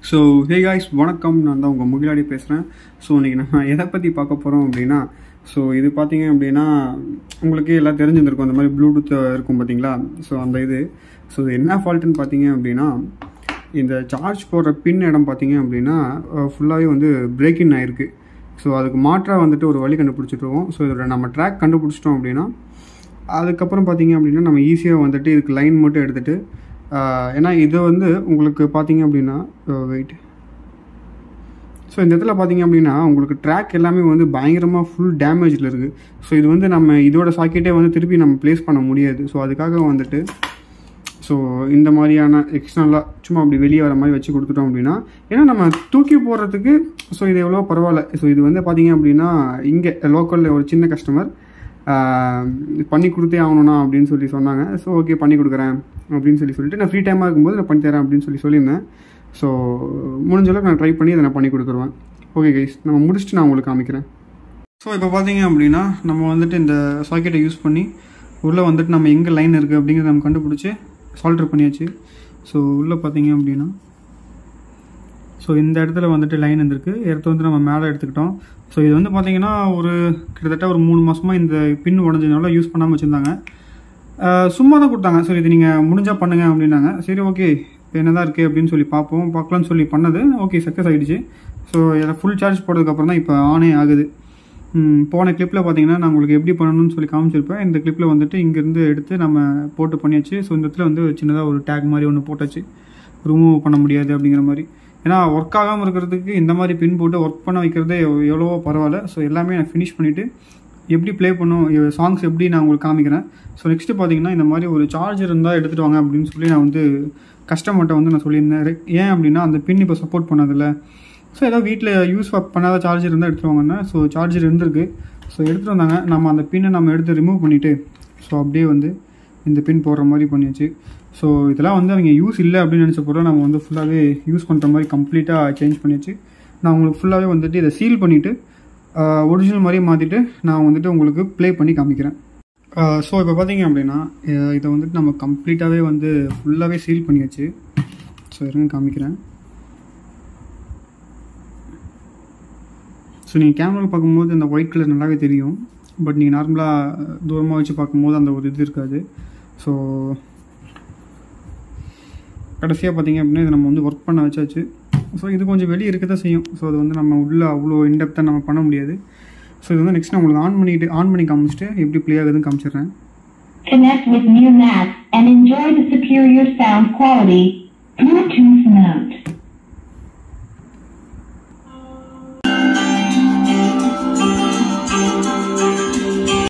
So hey guys வணக்கம் நான் தான் உங்கள் முகிலாடி பேசுகிறேன் ஸோ இன்றைக்கி நம்ம எதை பற்றி பார்க்க போகிறோம் அப்படின்னா ஸோ இது பார்த்தீங்க அப்படின்னா உங்களுக்கு எல்லாம் தெரிஞ்சிருந்திருக்கும் அந்த மாதிரி ப்ளூடூத் இருக்கும் பார்த்தீங்களா ஸோ அந்த இது ஸோ இது என்ன ஃபால்ட்டுன்னு பார்த்தீங்க அப்படின்னா இந்த சார்ஜ் போடுற பின் இடம் பார்த்தீங்க அப்படின்னா ஃபுல்லாகவே வந்து பிரேக்கின் ஆயிருக்கு ஸோ அதுக்கு மாற்றாக வந்துட்டு ஒரு வழி கண்டுபிடிச்சிட்ருக்கோம் ஸோ இதோட நம்ம ட்ராக் கண்டுபிடிச்சிட்டோம் அப்படின்னா அதுக்கப்புறம் பார்த்தீங்க அப்படின்னா நம்ம ஈஸியாக வந்துட்டு இதுக்கு லைன் மட்டும் எடுத்துகிட்டு ஏன்னா இது வந்து உங்களுக்கு பார்த்தீங்க அப்படின்னா வெயிட் ஸோ இந்த இடத்துல பார்த்தீங்க அப்படின்னா உங்களுக்கு ட்ராக் எல்லாமே வந்து பயங்கரமாக ஃபுல் டேமேஜில் இருக்குது ஸோ இது வந்து நம்ம இதோட சாக்கெட்டே வந்து திருப்பி நம்ம ப்ளேஸ் பண்ண முடியாது ஸோ அதுக்காக வந்துட்டு ஸோ இந்த மாதிரியான எக்ஸ்டர்னலாக சும்மா அப்படி வெளியே வர மாதிரி வச்சு கொடுத்துட்டோம் அப்படின்னா ஏன்னா நம்ம தூக்கி போடுறதுக்கு ஸோ இது எவ்வளோ பரவாயில்ல ஸோ இது வந்து பார்த்தீங்க அப்படின்னா இங்கே லோக்கலில் ஒரு சின்ன கஸ்டமர் பண்ணி கொடுத்தே ஆகணும்னா அப்படின்னு சொல்லி சொன்னாங்க ஸோ ஓகே பண்ணி கொடுக்குறேன் அப்படின்னு சொல்லி சொல்லிட்டு நான் ஃப்ரீ டைமாக இருக்கும்போது நான் பண்ணி தரேன் அப்படின்னு சொல்லி சொல்லியிருந்தேன் ஸோ முடிஞ்ச அளவுக்கு நான் ட்ரை பண்ணி அதை நான் பண்ணி கொடுத்துருவேன் ஓகே கைஸ் நம்ம முடிச்சுட்டு நான் உங்களுக்கு காமிக்கிறேன் ஸோ இப்போ பார்த்தீங்க அப்படின்னா நம்ம வந்துட்டு இந்த சாக்கெட்டை யூஸ் பண்ணி உள்ளே வந்துட்டு நம்ம எங்கே லைன் இருக்குது அப்படிங்கிறத நம்ம கண்டுபிடிச்சி சால்டர் பண்ணியாச்சு ஸோ உள்ளே பார்த்தீங்க அப்படின்னா ஸோ இந்த இடத்துல வந்துட்டு லைன் இருந்திருக்கு இடத்த வந்து நம்ம மேலே எடுத்துக்கிட்டோம் ஸோ இது வந்து பார்த்தீங்கன்னா ஒரு கிட்டத்தட்ட ஒரு மூணு மாதமாக இந்த பின் உடஞ்சதுனால யூஸ் பண்ணாமல் வச்சுருந்தாங்க சும்மா தான் கொடுத்தாங்க ஸோ இது நீங்கள் முடிஞ்சால் பண்ணுங்க அப்படின்னாங்க சரி ஓகே இப்போ என்ன தான் இருக்குது அப்படின்னு சொல்லி பார்ப்போம் பார்க்கலாம்னு சொல்லி பண்ணது ஓகே சக்ஸஸ் ஆகிடுச்சு ஸோ இதில் ஃபுல் சார்ஜ் போட்டதுக்கப்புறம் தான் இப்போ ஆனே ஆகுது போன கிளிப்பில் பார்த்தீங்கன்னா நான் உங்களுக்கு எப்படி பண்ணணும்னு சொல்லி காமிச்சிருப்பேன் இந்த கிளிப்பில் வந்துட்டு இங்கேருந்து எடுத்து நம்ம போட்டு பண்ணியாச்சு ஸோ இந்த இடத்துல வந்து சின்னதாக ஒரு டேக் மாதிரி ஒன்று போட்டாச்சு ரிமூவ் பண்ண முடியாது அப்படிங்கிற மாதிரி ஏன்னா ஒர்க் ஆகாமல் இருக்கிறதுக்கு இந்த மாதிரி பின் போட்டு ஒர்க் பண்ண வைக்கிறதே எவ்வளவோ பரவாயில்ல ஸோ எல்லாமே நான் ஃபினிஷ் பண்ணிவிட்டு எப்படி ப்ளே பண்ணும் சாங்ஸ் எப்படி நான் உங்களுக்கு காமிக்கிறேன் ஸோ நெக்ஸ்ட்டு பார்த்தீங்கன்னா இந்த மாதிரி ஒரு சார்ஜர் இருந்தால் எடுத்துகிட்டு வாங்க அப்படின்னு சொல்லி நான் வந்து கஸ்டமர்கிட்ட வந்து நான் சொல்லியிருந்தேன் ஏன் அப்படின்னா அந்த பின் இப்போ சப்போர்ட் பண்ணதில்ல ஸோ ஏதாவது வீட்டில் யூஸ் பண்ணாத சார்ஜர் இருந்தால் எடுத்துகிட்டு வாங்கன்னா ஸோ சார்ஜர் இருந்திருக்கு ஸோ எடுத்துகிட்டு வந்தாங்க நம்ம அந்த பின்னை நம்ம எடுத்து ரிமூவ் பண்ணிவிட்டு ஸோ அப்படியே வந்து இந்த பின் போடுற மாதிரி பண்ணியாச்சு ஸோ இதெல்லாம் வந்து அவங்க யூஸ் இல்லை அப்படின்னு நினச்ச பொருள் நம்ம வந்து ஃபுல்லாகவே யூஸ் பண்ணுற மாதிரி கம்ப்ளீட்டாக சேஞ்ச் பண்ணியாச்சு நான் உங்களுக்கு ஃபுல்லாகவே வந்துட்டு இதை சீல் பண்ணிவிட்டு ஒரிஜினல் மாதிரியே மாற்றிட்டு நான் வந்துட்டு உங்களுக்கு ப்ளே பண்ணி காமிக்கிறேன் ஸோ இப்போ பார்த்தீங்க அப்படின்னா இதை வந்துட்டு நம்ம கம்ப்ளீட்டாகவே வந்து ஃபுல்லாகவே சீல் பண்ணியாச்சு ஸோ இருங்க காமிக்கிறேன் ஸோ நீங்கள் கேமராவில் பார்க்கும்போது அந்த ஒயிட் கலர் நல்லாவே தெரியும் பட் நீங்கள் நார்மலாக தூரமாக வச்சு பார்க்கும்போது அந்த ஒரு இது இருக்காது ஸோ கடைசியாக பார்த்தீங்க அப்படின்னா இதை நம்ம வந்து ஒர்க் பண்ண வச்சாச்சு ஸோ இது கொஞ்சம் வெளியே இருக்க தான் செய்யும் ஸோ அது வந்து நம்ம உள்ளே அவ்வளோ இன்டெப்த்தாக நம்ம பண்ண முடியாது ஸோ இது வந்து நெக்ஸ்ட் நான் உங்களுக்கு ஆன் பண்ணிட்டு ஆன் பண்ணி காமிச்சிட்டு எப்படி ப்ளே ஆகுதுன்னு காமிச்சிடுறேன் Connect with NearNAS and enjoy the superior sound quality. Bluetooth mode.